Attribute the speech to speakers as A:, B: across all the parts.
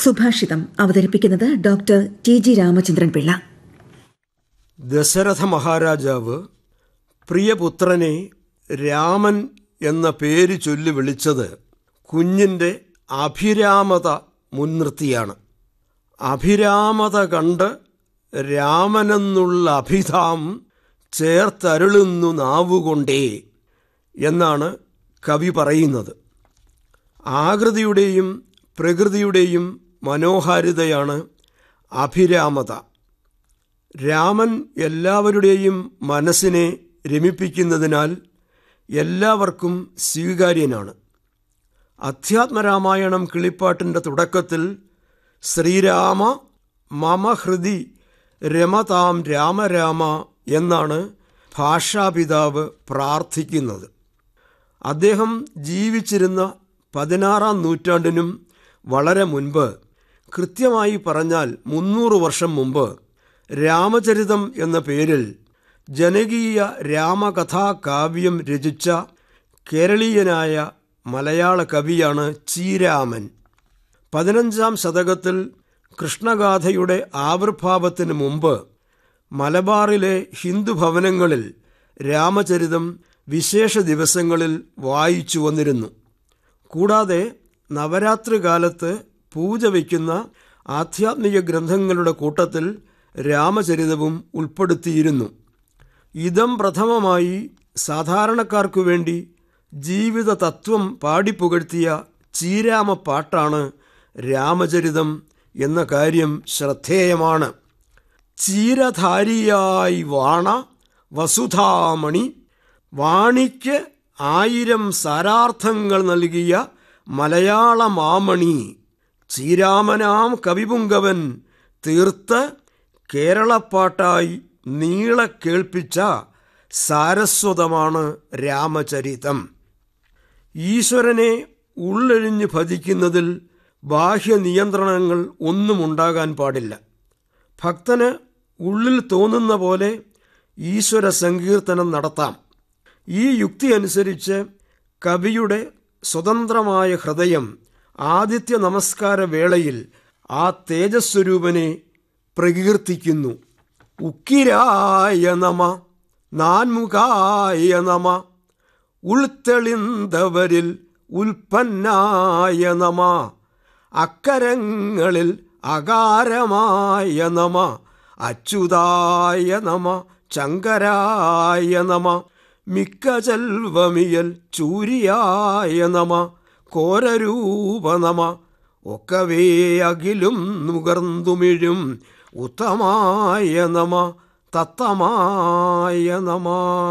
A: സുഭാഷിതം അവതരിപ്പിക്കുന്നത് doctor T G Ramachandran Pillai
B: Dasharatha മഹാരാജാവ് പ്രിയപുത്രനെ രാമൻ എന്ന പേര് ചൊല്ലി വിളിച്ചത് കുഞ്ഞിൻ്റെ അഭിരാമത മുൻനിർത്തിയാണ് അഭിരാമത കണ്ട് രാമനെന്നുള്ള അഭിധാം ചേർത്തരുളുന്നു നാവുകൊണ്ടേ എന്നാണ് കവി പറയുന്നത് ആകൃതിയുടെയും പ്രകൃതിയുടെയും മനോഹാരിതയാണ് അഭിരാമത രാമൻ എല്ലാവരുടെയും മനസ്സിനെ രമിപ്പിക്കുന്നതിനാൽ എല്ലാവർക്കും സ്വീകാര്യനാണ് അധ്യാത്മരാമായണം കിളിപ്പാട്ടിൻ്റെ തുടക്കത്തിൽ ശ്രീരാമ മമ ഹൃദി രമതാം രാമരാമ എന്നാണ് ഭാഷാപിതാവ് പ്രാർത്ഥിക്കുന്നത് അദ്ദേഹം ജീവിച്ചിരുന്ന പതിനാറാം നൂറ്റാണ്ടിനും വളരെ മുൻപ് കൃത്യമായി പറഞ്ഞാൽ മുന്നൂറ് വർഷം മുമ്പ് രാമചരിതം എന്ന പേരിൽ ജനകീയ രാമകഥാ കാവ്യം രചിച്ച കേരളീയനായ മലയാള കവിയാണ് ചീരാമൻ പതിനഞ്ചാം ശതകത്തിൽ കൃഷ്ണഗാഥയുടെ ആവിർഭാവത്തിന് മുമ്പ് മലബാറിലെ ഹിന്ദു ഭവനങ്ങളിൽ രാമചരിതം വിശേഷ ദിവസങ്ങളിൽ വായിച്ചു വന്നിരുന്നു കൂടാതെ നവരാത്രി കാലത്ത് പൂജ വയ്ക്കുന്ന ആധ്യാത്മിക ഗ്രന്ഥങ്ങളുടെ കൂട്ടത്തിൽ രാമചരിതവും ഉൾപ്പെടുത്തിയിരുന്നു ഇതം പ്രഥമമായി സാധാരണക്കാർക്കു വേണ്ടി ജീവിത തത്വം പാടിപ്പുകഴ്ത്തിയ ചീരാമ പാട്ടാണ് രാമചരിതം എന്ന കാര്യം ശ്രദ്ധേയമാണ് ചീരധാരിയായി വാണ വസുധാമണി വാണിക്ക് ആയിരം സാരാർത്ഥങ്ങൾ നൽകിയ മലയാള മാമണി ചീരാമനാം കവിപുങ്കവൻ തീർത്ത് കേരളപ്പാട്ടായി നീള കേൾപ്പിച്ച സാരസ്വതമാണ് രാമചരിതം ഈശ്വരനെ ഉള്ളെഴിഞ്ഞ് ഭജിക്കുന്നതിൽ ബാഹ്യ നിയന്ത്രണങ്ങൾ ഒന്നും ഉണ്ടാകാൻ പാടില്ല ഭക്തന് ഉള്ളിൽ തോന്നുന്ന പോലെ ഈശ്വര സങ്കീർത്തനം നടത്താം ഈ യുക്തി അനുസരിച്ച് കവിയുടെ സ്വതന്ത്രമായ ഹൃദയം ആദിത്യ നമസ്കാര വേളയിൽ ആ തേജസ്വരൂപനെ പ്രകീർത്തിക്കുന്നു ഉക്കിരായ നമ നാൻമുഖായ നമ ഉൾത്തെളിന്തവരിൽ ഉൽപ്പന്നായ നമ അക്കരങ്ങളിൽ അകാരമായ നമ അച്യുതായ നമ ശങ്കരായ നമ മിക്ക ചെൽവമിയൽ ചൂരിയായ നമ കോരരൂപ നമ ഒക്കവേ അകിലും നുകർന്നുമിഴും ഉത്തമായ നമ തത്തമായ നമ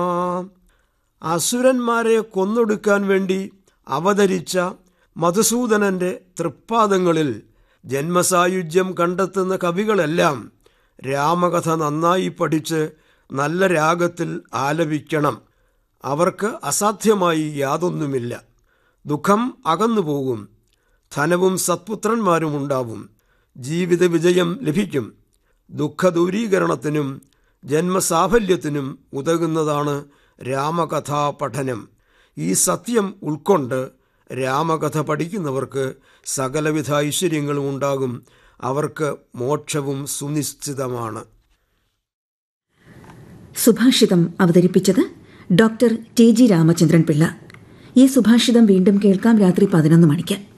B: അസുരന്മാരെ കൊന്നൊടുക്കാൻ വേണ്ടി അവതരിച്ച മധുസൂദനന്റെ തൃപ്പാദങ്ങളിൽ ജന്മസായുജ്യം കണ്ടെത്തുന്ന കവികളെല്ലാം രാമകഥ നന്നായി പഠിച്ച് നല്ല രാഗത്തിൽ ആലപിക്കണം അവർക്ക് അസാധ്യമായി യാതൊന്നുമില്ല ദുഃഖം അകന്നുപോകും ധനവും സത്പുത്രന്മാരും ഉണ്ടാവും ജീവിത വിജയം ലഭിക്കും ദുഃഖദൂരീകരണത്തിനും ജന്മസാഫല്യത്തിനും ഉതകുന്നതാണ് രാമകഥാ പഠനം ഈ സത്യം ഉൾക്കൊണ്ട് രാമകഥ പഠിക്കുന്നവർക്ക് സകലവിധ ഐശ്വര്യങ്ങളും ഉണ്ടാകും അവർക്ക് മോക്ഷവും സുനിശ്ചിതമാണ്
A: സുഭാഷിതം അവതരിപ്പിച്ചത് doctor T G Ramachandran Pillai ഈ സുഭാഷിതം വീണ്ടും കേൾക്കാം രാത്രി പതിനൊന്ന് മണിക്ക്